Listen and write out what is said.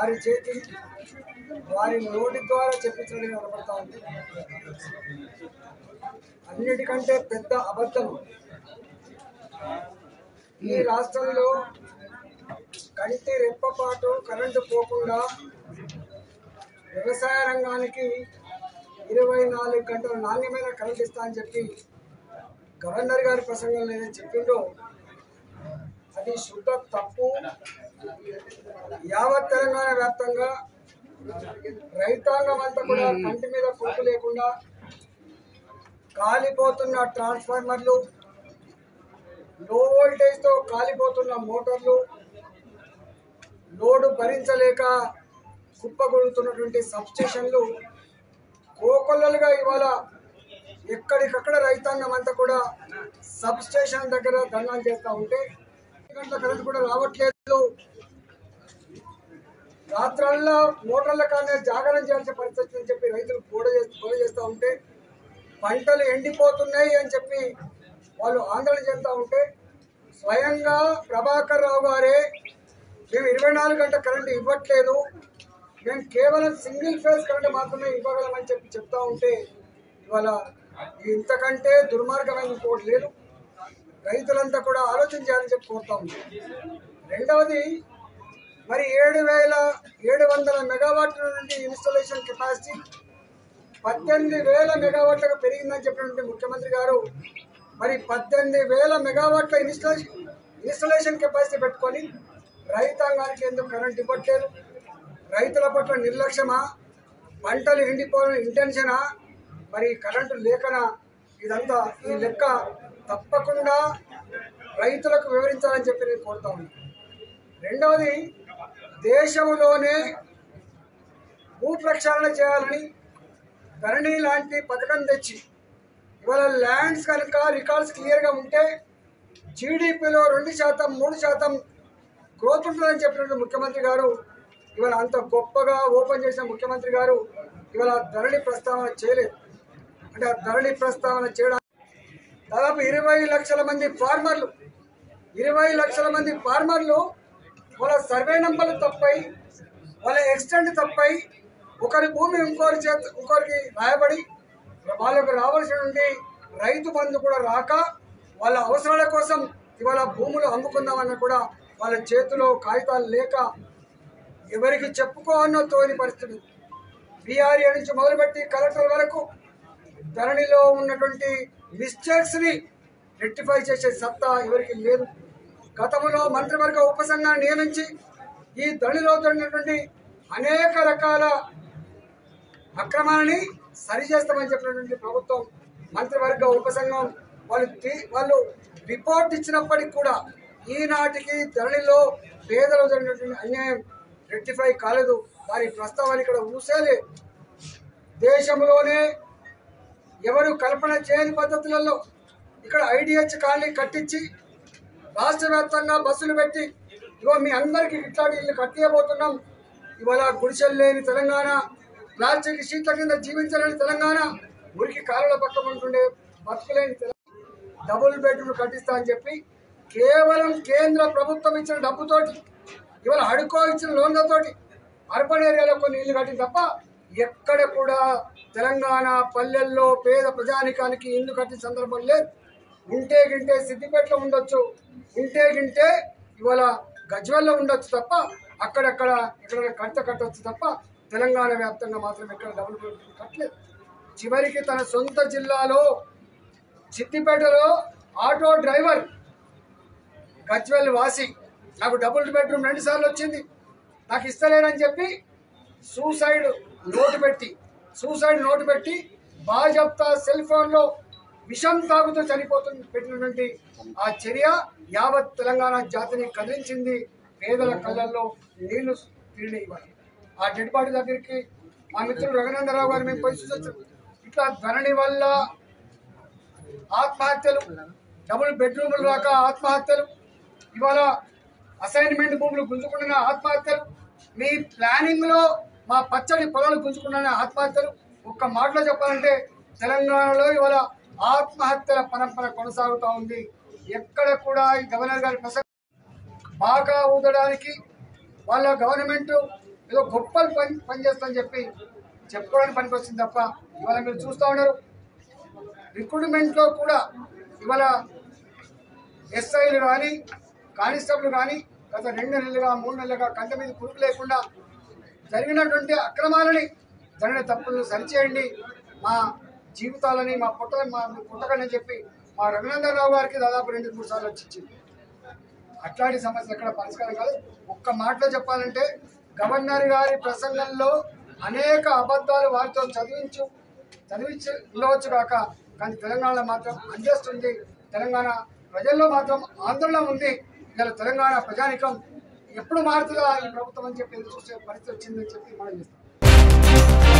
వారి చేతి వారి నోటి ద్వారా చెప్పించడం కనబడతా ఉంది అన్నిటికంటే పెద్ద అబద్ధం ఈ రాష్ట్రంలో కంటి రెప్పపాటు కరెంటు పోకుండా వ్యవసాయ రంగానికి ఇరవై నాలుగు గంటల నాణ్యమైన కరెంట్ ఇస్తా అని చెప్పి గవర్నర్ గారి ప్రసంగంలో ఏదైతే చెప్పిండో అది శుద్ధ తప్పు యావత్ తెలంగాణ వ్యాప్తంగా రైతాంగం అంతా కూడా కంటి మీద కొడుకు లేకుండా కాలిపోతున్న ట్రాన్స్ఫార్మర్లు లో వోల్టేజ్ తో కాలిపోతున్న మోటార్లు లోడు భరించలేక కుప్పగొడుతున్నటువంటి సబ్స్టేషన్లు కోకొల్లలుగా ఇవాళ ఎక్కడికక్కడ రైతాంగం అంతా కూడా సబ్ స్టేషన్ దగ్గర దండాలు చేస్తూ ఉంటే గంటల కరెంట్ కూడా రావట్లేదు రాత్రల్లా మోటార్ల కానీ జాగరణ చేయాల్సిన పరిస్థితి అని చెప్పి రైతులు గోడ చేస్తూ గోడ చేస్తూ ఉంటే పంటలు ఎండిపోతున్నాయి అని చెప్పి వాళ్ళు ఆందోళన చెందుతూ ఉంటే స్వయంగా ప్రభాకర్ రావు గారే మేము ఇరవై నాలుగు గంటల కరెంటు ఇవ్వట్లేదు మేము కేవలం సింగిల్ ఫేజ్ కరెంట్ మాత్రమే ఇవ్వగలమని చెప్పి చెప్తా ఉంటే ఇవాళ ఇంతకంటే దుర్మార్గమైన ఇంకోటి లేదు రైతులంతా కూడా ఆలోచన చేయాలని చెప్పి కోరుతా ఉన్నాం రెండవది మరి ఏడు వేల ఏడు వందల మెగావాట్ల నుండి ఇన్స్టాలేషన్ కెపాసిటీ పద్దెనిమిది వేల మెగావాట్లకు పెరిగిందని చెప్పినటువంటి ముఖ్యమంత్రి గారు మరి పద్దెనిమిది వేల మెగావాట్ల ఇన్స్టాలేషన్ ఇన్స్టాలేషన్ కెపాసిటీ పెట్టుకొని రైతాంగానికి ఎందుకు కరెంట్ ఇవ్వట్లేదు రైతుల పట్ల నిర్లక్ష్యమా పంటలు ఎండిపోయిన ఇంటెన్షనా మరి కరెంటు లేకనా ఇదంతా ఈ లెక్క తప్పకుండా రైతులకు వివరించాలని చెప్పి నేను కోరుతా ఉన్నాను రెండవది దేశంలోనే భూ ప్రక్షాళన చేయాలని ధరణి లాంటి పథకం తెచ్చి ఇవాళ ల్యాండ్స్ కనుక రికార్డ్స్ క్లియర్గా ఉంటే జీడిపిలో రెండు శాతం మూడు శాతం గ్రోత్ ఉంటుందని చెప్పినట్టు ముఖ్యమంత్రి గారు ఇవాళ అంత గొప్పగా ఓపెన్ చేసిన ముఖ్యమంత్రి గారు ఇవాళ ధరణి ప్రస్తావన చేయలేదు అంటే ఆ ధరణి ప్రస్తావన చేయడానికి దాదాపు ఇరవై లక్షల మంది ఫార్మర్లు ఇరవై లక్షల మంది ఫార్మర్లు వాళ్ళ సర్వే నంబర్లు తప్పై వాళ్ళ ఎక్స్టెంట్ తప్పై ఒకరి భూమి ఇంకోరి చేత ఇంకోరికి రాయబడి వాళ్ళకు రావాల్సినటువంటి రైతు బంధు కూడా రాక వాళ్ళ అవసరాల కోసం ఇవాళ భూములు అమ్ముకుందామన్న కూడా వాళ్ళ చేతిలో కాగితాలు లేక ఎవరికి చెప్పుకోవన్నో తోని పరిస్థితి బీఆర్ఏ నుంచి మొదలుపెట్టి కలెక్టర్ వరకు ధరణిలో ఉన్నటువంటి మిస్టేక్స్ ని రెక్టిఫై చేసే సత్తా ఎవరికి లేదు గతంలో మంత్రివర్గ ఉపసంఘాన్ని నియమించి ఈ ధరణిలో జరిగినటువంటి అనేక రకాల అక్రమాలని సరిచేస్తామని చెప్పినటువంటి ప్రభుత్వం మంత్రివర్గ ఉపసంఘం వాళ్ళు తీ- వాళ్ళు రిపోర్ట్ ఇచ్చినప్పటికి కూడా ఈనాటికి ధరణిలో పేదలు జరిగినటువంటి అన్యాయం రెక్టిఫై కాలేదు దాని ప్రస్తావన ఇక్కడ ఊసేలే దేశంలోనే ఎవరు కల్పన చేయని పద్ధతులలో ఇక్కడ ఐడిహెచ్ కాలనీ కట్టించి రాష్ట్ర వ్యాప్తంగా బస్సులు పెట్టి ఇగో మీ అందరికి ఇట్లాంటి ఇల్లు కట్టియబోతున్నాం ఇవాళ గుడిసెలు లేని తెలంగాణ ప్లాస్టిక్ షీట్ల కింద జీవించలేని తెలంగాణ మురికి కాలువల పక్కన ఉంటుండే బతుకులేని తెలంగాణ డబుల్ బెడ్రూమ్ కట్టిస్తా అని చెప్పి కేవలం కేంద్ర ప్రభుత్వం ఇచ్చిన డబ్బుతోటి ఇవాళ హడుకో ఇచ్చిన లోన్లతోటి అర్బన్ ఏరియాలో కొన్ని ఇల్లు కట్టింది తప్ప ఎక్కడ కూడా తెలంగాణ పల్లెల్లో పేద ప్రజానికానికి ఇల్లు కట్టిన సందర్భం లేదు ఉంటే గింటే సిద్దిపేటలో ఉండొచ్చు ఉంటే గింటే ఇవాళ గజ్వెల్లో ఉండొచ్చు తప్ప అక్కడక్కడ ఇక్కడ కట్ట కట్టొచ్చు తప్ప తెలంగాణ వ్యాప్తంగా మాత్రం ఎక్కడ డబుల్ బెడ్రూమ్ కట్టలేదు చివరికి తన సొంత జిల్లాలో సిద్దిపేటలో ఆటో డ్రైవర్ గజ్వెల్ వాసి నాకు డబుల్ బెడ్రూమ్ రెండు సార్లు వచ్చింది నాకు ఇస్తలేనని చెప్పి సూసైడ్ నోటు పెట్టి సూసైడ్ నోటు పెట్టి బాజప్తా సెల్ ఫోన్లో విషం తాగుతూ చనిపోతుంది పెట్టినటువంటి ఆ చర్య యావత్ తెలంగాణ జాతిని కదిలించింది పేదల కళ్ళల్లో నీళ్లు తిరిగి ఇవ్వాలి ఆ డెడ్ బాడీ దగ్గరికి మా మిత్రుడు రఘునందరావు గారు మేము పరిస్థితి వచ్చాం ఇట్లా ధరణి వల్ల ఆత్మహత్యలు డబుల్ బెడ్రూములు రాక ఆత్మహత్యలు ఇవాళ అసైన్మెంట్ భూములు గుంజుకుంటున్న ఆత్మహత్యలు మీ ప్లానింగ్ లో మా పచ్చడి పొలాలు గుంజుకున్న ఆత్మహత్యలు ఒక్క మాటలో చెప్పాలంటే తెలంగాణలో ఇవాళ ఆత్మహత్యల పరంపర కొనసాగుతూ ఉంది ఎక్కడ కూడా ఈ గవర్నర్ గారి ప్రసంగం బాగా ఊదడానికి వాళ్ళ గవర్నమెంట్ ఏదో గొప్పలు పని పనిచేస్తామని చెప్పి చెప్పుకోవడానికి పనికి వచ్చింది తప్ప ఇవాళ మీరు చూస్తూ ఉన్నారు రిక్రూట్మెంట్లో కూడా ఇవాళ ఎస్ఐలు కానీ కానిస్టేబుల్ కానీ గత రెండు నెలలుగా మూడు నెలలుగా కంట మీద కురుకు లేకుండా జరిగినటువంటి అక్రమాలని జరిగిన తప్పులను సరిచేయండి మా జీవితాలని మా పుట్ట మా పుట్టకని చెప్పి మా రఘునందన్ రావు గారికి దాదాపు రెండు మూడు సార్లు వచ్చి ఇచ్చింది అట్లాంటి సమస్యలు ఎక్కడ పరిష్కారం కాదు ఒక్క మాటలో చెప్పాలంటే గవర్నర్ గారి ప్రసంగంలో అనేక అబద్ధాలు వారితో చదివించు చదివించి ఉండవచ్చు కాక కానీ తెలంగాణలో మాత్రం అంజస్ట్ ఉంది తెలంగాణ ప్రజల్లో మాత్రం ఆందోళన ఉంది ఇలా తెలంగాణ ప్రజానికం ఎప్పుడు మారుతుందా ఈ ప్రభుత్వం అని చెప్పి ఎదురు చూసే పరిస్థితి వచ్చిందని చెప్పి మనం చేస్తాం